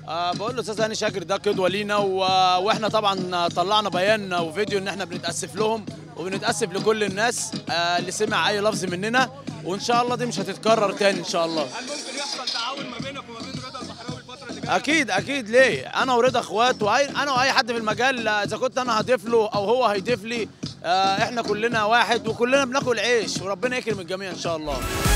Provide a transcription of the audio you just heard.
أه بقول له استاذ هاني شاكر ده قدوه لينا و... واحنا طبعا طلعنا بيان وفيديو ان احنا بنتاسف لهم وبنتاسف لكل الناس أه اللي سمع اي لفظ مننا وان شاء الله دي مش هتتكرر تاني ان شاء الله هل ممكن يحصل تعاون ما بينك وما بين رضا البحراوي الفتره اللي جايه؟ اكيد اكيد ليه انا ورضا اخوات واي انا واي حد في المجال آه، اذا كنت انا هضيف له او هو هيضيف لي آه، احنا كلنا واحد وكلنا بناكل عيش وربنا يكرم الجميع ان شاء الله